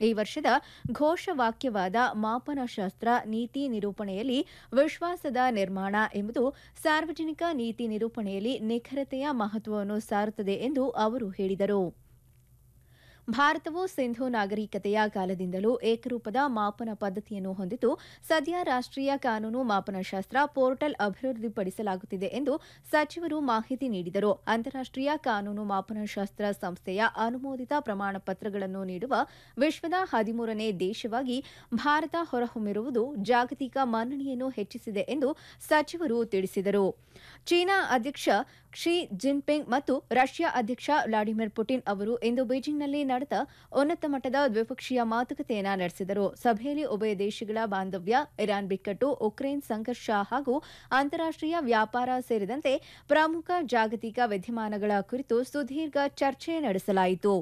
ಈ ವರ್ಷದ ಘೋಷವಾಕ್ಯವಾದ ಮಾಪನಶಾಸ್ತ್ರ ನೀತಿ ನಿರೂಪಣೆಯಲ್ಲಿ ವಿಶ್ವಾಸದ ನಿರ್ಮಾಣ ಎಂಬುದು ಸಾರ್ವಜನಿಕ ನೀತಿ ನಿರೂಪಣೆಯಲ್ಲಿ ನಿಖರತೆಯ ಮಹತ್ವವನ್ನು ಸಾರುತ್ತದೆ ಎಂದು ಅವರು ಹೇಳಿದರು ಭಾರತವು ಸಿಂಧು ನಾಗರಿಕತೆಯ ಕಾಲದಿಂದಲೂ ಏಕರೂಪದ ಮಾಪನ ಪದ್ಧತಿಯನ್ನು ಹೊಂದಿದ್ದು ಸದ್ಯ ರಾಷ್ಟ್ರೀಯ ಕಾನೂನು ಮಾಪನಶಾಸ್ತ್ರ ಪೋರ್ಟಲ್ ಅಭಿವೃದ್ಧಿಪಡಿಸಲಾಗುತ್ತಿದೆ ಎಂದು ಸಚಿವರು ಮಾಹಿತಿ ನೀಡಿದರು ಅಂತಾರಾಷ್ಟ್ರೀಯ ಕಾನೂನು ಮಾಪನಶಾಸ್ತ್ರ ಸಂಸ್ಥೆಯ ಅನುಮೋದಿತ ಪ್ರಮಾಣ ಪತ್ರಗಳನ್ನು ನೀಡುವ ವಿಶ್ವದ ಹದಿಮೂರನೇ ದೇಶವಾಗಿ ಭಾರತ ಹೊರಹೊಮ್ಮಿರುವುದು ಜಾಗತಿಕ ಮನ್ನಣೆಯನ್ನು ಹೆಚ್ಚಿಸಿದೆ ಎಂದು ಸಚಿವರು ತಿಳಿಸಿದರು ಚೀನಾ ಅಧ್ಯಕ್ಷ ಕ್ಷಿ ಜಿನ್ಪಿಂಗ್ ಮತ್ತು ರಷ್ಯಾ ಅಧ್ಯಕ್ಷ ವ್ಲಾಡಿಮಿರ್ ಪುಟಿನ್ ಅವರು ಇಂದು ಬೀಜಿಂಗ್ನಲ್ಲಿ ನಡೆದ ಉನ್ನತ ಮಟ್ಟದ ದ್ವಿಪಕ್ಷೀಯ ಮಾತುಕತೆಯನ್ನ ನಡೆಸಿದರು ಸಭೆಯಲ್ಲಿ ಉಭಯ ದೇಶಗಳ ಬಾಂಧವ್ಯ ಇರಾನ್ ಬಿಕ್ಕಟ್ಟು ಉಕ್ರೇನ್ ಸಂಘರ್ಷ ಹಾಗೂ ಅಂತಾರಾಷ್ಟ್ರೀಯ ವ್ಯಾಪಾರ ಸೇರಿದಂತೆ ಪ್ರಮುಖ ಜಾಗತಿಕ ವಿದ್ಯಮಾನಗಳ ಕುರಿತು ಸುದೀರ್ಘ ಚರ್ಚೆ ನಡೆಸಲಾಯಿತು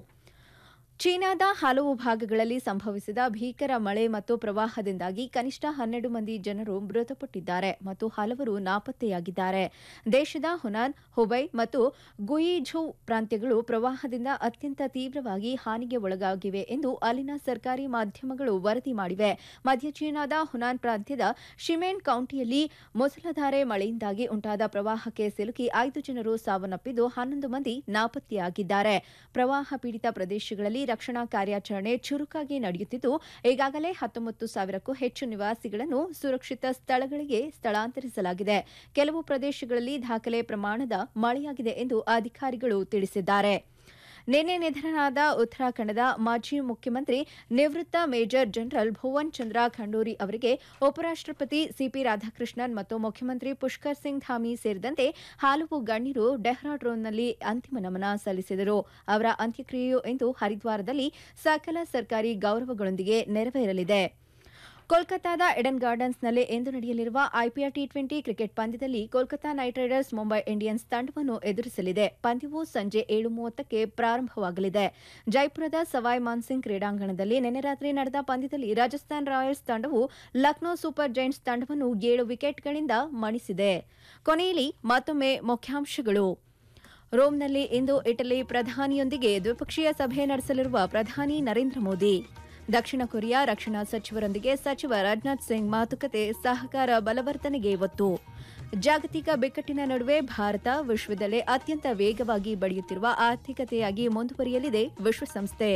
ಚೀನಾದ ಹಲವು ಭಾಗಗಳಲ್ಲಿ ಸಂಭವಿಸಿದ ಭೀಕರ ಮಳೆ ಮತ್ತು ಪ್ರವಾಹದಿಂದಾಗಿ ಕನಿಷ್ಠ ಹನ್ನೆರಡು ಮಂದಿ ಜನರು ಮೃತಪಟ್ಟಿದ್ದಾರೆ ಮತ್ತು ಹಲವರು ನಾಪತ್ತೆಯಾಗಿದ್ದಾರೆ ದೇಶದ ಹುನಾನ್ ಹುಬೈ ಮತ್ತು ಗುಯಿಝೌ ಪ್ರಾಂತ್ಯಗಳು ಪ್ರವಾಹದಿಂದ ಅತ್ಯಂತ ತೀವ್ರವಾಗಿ ಹಾನಿಗೆ ಒಳಗಾಗಿವೆ ಎಂದು ಅಲ್ಲಿನ ಸರ್ಕಾರಿ ಮಾಧ್ಯಮಗಳು ವರದಿ ಮಾಡಿವೆ ಮಧ್ಯ ಚೀನಾದ ಹುನಾನ್ ಪ್ರಾಂತ್ಯದ ಶಿಮೇನ್ ಕೌಂಟಿಯಲ್ಲಿ ಮುಸಲಧಾರೆ ಮಳೆಯಿಂದಾಗಿ ಉಂಟಾದ ಪ್ರವಾಹಕ್ಕೆ ಸಿಲುಕಿ ಐದು ಜನರು ಸಾವನ್ನಪ್ಪಿದ್ದು ಹನ್ನೊಂದು ಮಂದಿ ನಾಪತ್ತೆಯಾಗಿದ್ದಾರೆ ಪ್ರವಾಹ ಪೀಡಿತ ಪ್ರದೇಶಗಳಲ್ಲಿ ರಕ್ಷಣಾ ಕಾರ್ಯಾಚರಣೆ ಚುರುಕಾಗಿ ನಡೆಯುತ್ತಿದ್ದು ಈಗಾಗಲೇ ಹತ್ತೊಂಬತ್ತು ಸಾವಿರಕ್ಕೂ ಹೆಚ್ಚು ನಿವಾಸಿಗಳನ್ನು ಸುರಕ್ಷಿತ ಸ್ಥಳಗಳಿಗೆ ಸ್ಥಳಾಂತರಿಸಲಾಗಿದೆ ಕೆಲವು ಪ್ರದೇಶಗಳಲ್ಲಿ ದಾಖಲೆ ಪ್ರಮಾಣದ ಮಳೆಯಾಗಿದೆ ಎಂದು ಅಧಿಕಾರಿಗಳು ತಿಳಿಸಿದ್ದಾರೆ ನಿನ್ನೆ ನಿಧನರಾದ ಉತ್ತರಾಖಂಡದ ಮಾಜಿ ಮುಖ್ಯಮಂತ್ರಿ ನಿವೃತ್ತ ಮೇಜರ್ ಜನರಲ್ ಭುವನ್ ಚಂದ್ರ ಖಂಡೂರಿ ಅವರಿಗೆ ಉಪರಾಷ್ಟಪತಿ ಸಿಪಿ ರಾಧಾಕೃಷ್ಣನ್ ಮತ್ತು ಮುಖ್ಯಮಂತ್ರಿ ಪುಷ್ಕರ್ ಸಿಂಗ್ ಧಾಮಿ ಸೇರಿದಂತೆ ಹಲವು ಗಣ್ಯರು ಡೆಹ್ರಾಡೂನ್ನಲ್ಲಿ ಅಂತಿಮ ನಮನ ಸಲ್ಲಿಸಿದರು ಅವರ ಅಂತ್ಯಕ್ರಿಯೆಯು ಇಂದು ಹರಿದ್ವಾರದಲ್ಲಿ ಸಕಲ ಸರ್ಕಾರಿ ಗೌರವಗಳೊಂದಿಗೆ ನೆರವೇರಲಿದೆ ಕೋಲ್ಕತಾದ ಎಡನ್ ಗಾರ್ಡನ್ಸ್ನಲ್ಲಿ ಇಂದು ನಡೆಯಲಿರುವ ಐಪಿಎಲ್ ಟಿ ಟ್ವೆಂಟಿ ಕ್ರಿಕೆಟ್ ಪಂದ್ಯದಲ್ಲಿ Kolkata knight riders Mumbai Indians ತಂಡವನ್ನು ಎದುರಿಸಲಿದೆ ಪಂದ್ಯವು ಸಂಜೆ ಏಳು ಮೂವತ್ತಕ್ಕೆ ಪ್ರಾರಂಭವಾಗಲಿದೆ ಜೈಪುರದ ಸವಾಯ್ ಮಾನ್ಸಿಂಗ್ ಕ್ರೀಡಾಂಗಣದಲ್ಲಿ ನಿನ್ನೆ ರಾತ್ರಿ ನಡೆದ ಪಂದ್ಯದಲ್ಲಿ ರಾಜಸ್ಥಾನ್ ರಾಯಲ್ಸ್ ತಂಡವು ಲಕ್ನೋ ಸೂಪರ್ ಜೈಂಟ್ಸ್ ತಂಡವನ್ನು ಏಳು ವಿಕೆಟ್ಗಳಿಂದ ಮಣಿಸಿದೆ ಕೊನೆಯಲ್ಲಿ ಮತ್ತೊಮ್ಮೆ ಮುಖ್ಯಾಂಶಗಳು ರೋಮ್ನಲ್ಲಿ ಇಂದು ಇಟಲಿ ಪ್ರಧಾನಿಯೊಂದಿಗೆ ದ್ವಿಪಕ್ಷೀಯ ಸಭೆ ನಡೆಸಲಿರುವ ಪ್ರಧಾನಿ ನರೇಂದ್ರ ಮೋದಿ ದಕ್ಷಿಣ ಕೊರಿಯಾ ರಕ್ಷಣಾ ಸಚಿವರೊಂದಿಗೆ ಸಚಿವ ರಾಜನಾಥ್ ಸಿಂಗ್ ಮಾತುಕತೆ ಸಹಕಾರ ಬಲವರ್ಧನೆಗೆ ಒತ್ತು ಜಾಗತಿಕ ಬಿಕ್ಕಟ್ಟಿನ ನಡುವೆ ಭಾರತ ವಿಶ್ವದಲ್ಲೇ ಅತ್ಯಂತ ವೇಗವಾಗಿ ಬೆಳೆಯುತ್ತಿರುವ ಆರ್ಥಿಕತೆಯಾಗಿ ಮುಂದುವರಿಯಲಿದೆ ವಿಶ್ವಸಂಸ್ಥೆ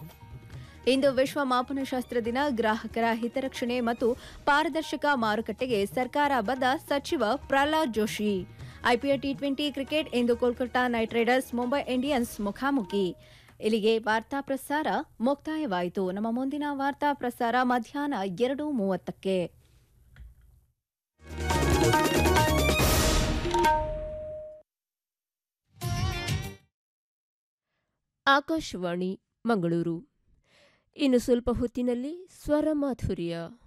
ಇಂದು ವಿಶ್ವ ಮಾಪನಶಾಸ್ತ್ರ ದಿನ ಗ್ರಾಹಕರ ಹಿತರಕ್ಷಣೆ ಮತ್ತು ಪಾರದರ್ಶಕ ಮಾರುಕಟ್ಟೆಗೆ ಸರ್ಕಾರ ಬದ್ಧ ಸಚಿವ Pralhad Joshi IPL T twenty cricket ಇಂದು Kolkata knight riders Mumbai Indians ಮುಖಾಮುಖಿ ಇಲ್ಲಿಗೆ ವಾರ್ತಾ ಪ್ರಸಾರ ಮುಕ್ತಾಯವಾಯಿತು ನಮ್ಮ ಮುಂದಿನ ವಾರ್ತಾ ಪ್ರಸಾರ ಮಧ್ಯಾಹ್ನ ಎರಡು ಮೂವತ್ತಕ್ಕೆ ಆಕಾಶವಾಣಿ ಮಂಗಳೂರು ಇನ್ನು ಸ್ವಲ್ಪ ಹೊತ್ತಿನಲ್ಲಿ ಸ್ವರ ಮಾಧುರ್ಯ